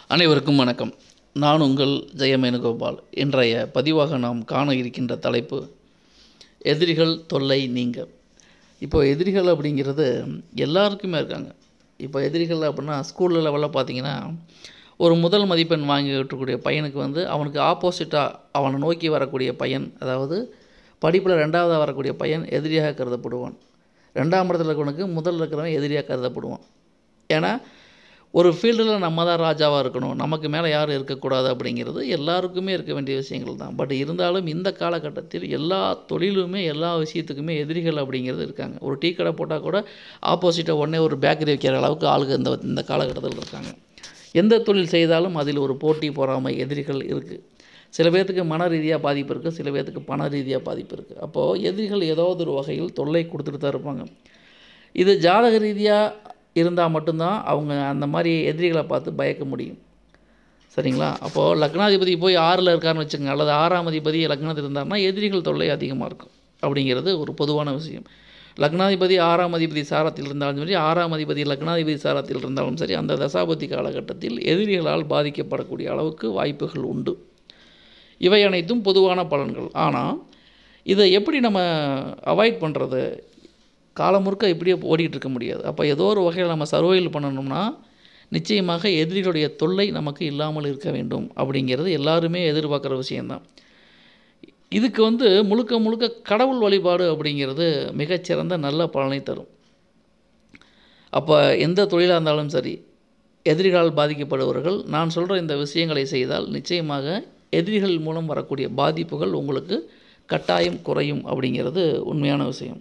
அனைவருக்கும் வணக்கம் நான் உங்கள் ஜெயமேனுகோபால் இன்றைய பதிவாக நாம் காண இருக்கின்ற தலைப்பு எதிரிகள் தொல்லை நீங்க இப்போ எதிரிகள் அப்படிங்கிறது எல்லாருக்குமே இருக்காங்க இப்போ எதிரிகள் அப்படின்னா ஸ்கூல் லெவலில் பார்த்தீங்கன்னா ஒரு முதல் மதிப்பெண் வாங்கிட்டுக்கூடிய பையனுக்கு வந்து அவனுக்கு ஆப்போசிட்டாக அவனை நோக்கி வரக்கூடிய பையன் அதாவது படிப்பில் ரெண்டாவதாக வரக்கூடிய பையன் எதிரியாக கருதப்படுவான் ரெண்டாம் இடத்துல இருக்கிறவனுக்கு முதல்ல இருக்கிறவன் எதிரியாக கருதப்படுவான் ஏன்னா ஒரு ஃபீல்டில் நம்ம தான் ராஜாவாக இருக்கணும் நமக்கு மேலே யாரும் இருக்கக்கூடாது அப்படிங்கிறது எல்லாருக்குமே இருக்க வேண்டிய விஷயங்கள் தான் பட் இருந்தாலும் இந்த காலகட்டத்தில் எல்லா தொழிலுமே எல்லா விஷயத்துக்குமே எதிரிகள் அப்படிங்கிறது இருக்காங்க ஒரு டீ கடை போட்டால் கூட ஆப்போசிட்டாக உடனே ஒரு பேக்கரி வைக்கிற அளவுக்கு ஆளுங்க இந்த இந்த காலகட்டத்தில் இருக்காங்க எந்த தொழில் செய்தாலும் அதில் ஒரு போட்டி பொறாமை எதிரிகள் இருக்குது சில பேர்த்துக்கு மன ரீதியாக பாதிப்பு இருக்குது சில பேர்த்துக்கு பண ரீதியாக பாதிப்பு இருக்குது அப்போது எதிரிகள் ஏதாவது ஒரு வகையில் தொல்லை கொடுத்துட்டு தான் இருப்பாங்க இது ஜாதக ரீதியாக இருந்தால் மட்டும்தான் அவங்க அந்த மாதிரி எதிரிகளை பார்த்து பயக்க முடியும் சரிங்களா அப்போது லக்னாதிபதி போய் ஆறில் இருக்காருன்னு வச்சுக்கோங்க அல்லது ஆறாம் அதிபதி லக்னத்தில் இருந்தாருன்னா எதிரிகள் தொல்லை அதிகமாக இருக்கும் அப்படிங்கிறது ஒரு பொதுவான விஷயம் லக்னாதிபதி ஆறாம் அதிபதி சாரத்தில் இருந்தாலும் சரி ஆறாம் அதிபதி லக்னாதிபதி சாரத்தில் இருந்தாலும் சரி அந்த தசாபதி காலகட்டத்தில் எதிரிகளால் பாதிக்கப்படக்கூடிய அளவுக்கு வாய்ப்புகள் உண்டு இவை அனைத்தும் பொதுவான பலன்கள் ஆனால் இதை எப்படி நம்ம அவாய்ட் பண்ணுறது காலம் முழுக்க இப்படியே ஓடிட்டு இருக்க முடியாது அப்போ ஏதோ ஒரு வகையில் நம்ம சர்வைவல் பண்ணணும்னா நிச்சயமாக எதிரிகளுடைய தொல்லை நமக்கு இல்லாமல் இருக்க வேண்டும் அப்படிங்கிறது எல்லாருமே எதிர்பார்க்குற விஷயந்தான் இதுக்கு வந்து முழுக்க முழுக்க கடவுள் வழிபாடு அப்படிங்கிறது மிகச்சிறந்த நல்ல பலனை தரும் அப்போ எந்த தொழிலாக இருந்தாலும் சரி எதிரிகளால் பாதிக்கப்படுபவர்கள் நான் சொல்கிற இந்த விஷயங்களை செய்தால் நிச்சயமாக எதிரிகள் மூலம் வரக்கூடிய பாதிப்புகள் உங்களுக்கு கட்டாயம் குறையும் அப்படிங்கிறது உண்மையான விஷயம்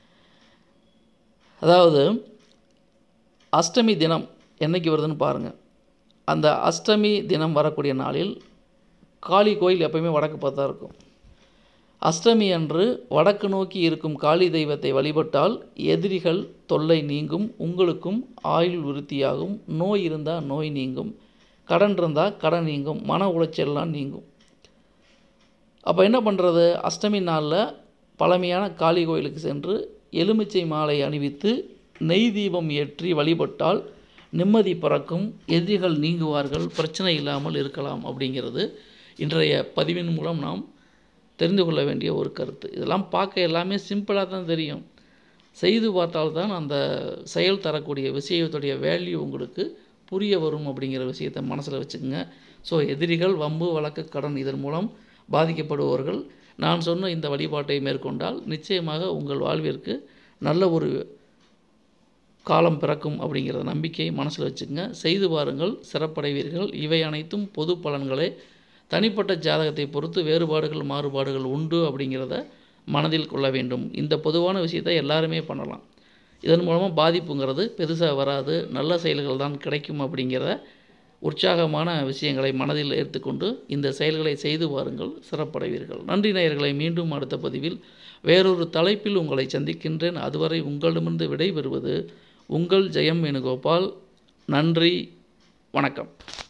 அதாவது அஷ்டமி தினம் என்னைக்கு வருதுன்னு பாருங்கள் அந்த அஷ்டமி தினம் வரக்கூடிய நாளில் காளி கோயில் எப்பயுமே வடக்கு பார்த்தா இருக்கும் அஷ்டமி அன்று வடக்கு நோக்கி இருக்கும் காளி தெய்வத்தை வழிபட்டால் எதிரிகள் தொல்லை நீங்கும் உங்களுக்கும் ஆயுள் விருத்தியாகும் நோய் இருந்தால் நோய் நீங்கும் கடன் இருந்தால் கடன் நீங்கும் மன உளைச்சல்லாம் நீங்கும் அப்போ என்ன பண்ணுறது அஷ்டமி நாளில் பழமையான காளி கோயிலுக்கு சென்று எலுமிச்சை மாலை அணிவித்து நெய் தீபம் ஏற்றி வழிபட்டால் நிம்மதி பிறக்கும் எதிரிகள் நீங்குவார்கள் பிரச்சனை இல்லாமல் இருக்கலாம் அப்படிங்கிறது இன்றைய பதிவின் மூலம் நாம் தெரிந்து கொள்ள வேண்டிய ஒரு கருத்து இதெல்லாம் பார்க்க எல்லாமே சிம்பிளாக தான் தெரியும் செய்து பார்த்தால்தான் அந்த செயல் தரக்கூடிய விஷயத்துடைய வேல்யூ உங்களுக்கு புரிய வரும் அப்படிங்கிற விஷயத்தை மனசில் வச்சுக்கோங்க ஸோ எதிரிகள் வம்பு வழக்கு கடன் இதன் மூலம் பாதிக்கப்படுபவர்கள் நான் சொன்ன இந்த வழிபாட்டை மேற்கொண்டால் நிச்சயமாக உங்கள் வாழ்விற்கு நல்ல ஒரு காலம் பிறக்கும் அப்படிங்கிற நம்பிக்கையை மனசில் வச்சுக்கோங்க செய்து பாருங்கள் சிறப்படைவீர்கள் இவை அனைத்தும் பொது பலன்களே தனிப்பட்ட ஜாதகத்தை பொறுத்து வேறுபாடுகள் மாறுபாடுகள் உண்டு அப்படிங்கிறத மனதில் கொள்ள வேண்டும் இந்த பொதுவான விஷயத்தை எல்லாருமே பண்ணலாம் இதன் மூலமாக பாதிப்புங்கிறது பெருசாக வராது நல்ல செயல்கள் தான் கிடைக்கும் அப்படிங்கிற உற்சாகமான விஷயங்களை மனதில் ஏற்றுக்கொண்டு இந்த செயல்களை செய்து பாருங்கள் சிறப்படைவீர்கள் நன்றி நேயர்களை மீண்டும் அடுத்த பதிவில் வேறொரு தலைப்பில் உங்களை சந்திக்கின்றேன் அதுவரை உங்களிடமிருந்து விடைபெறுவது உங்கள் ஜெயம் வேணுகோபால் நன்றி வணக்கம்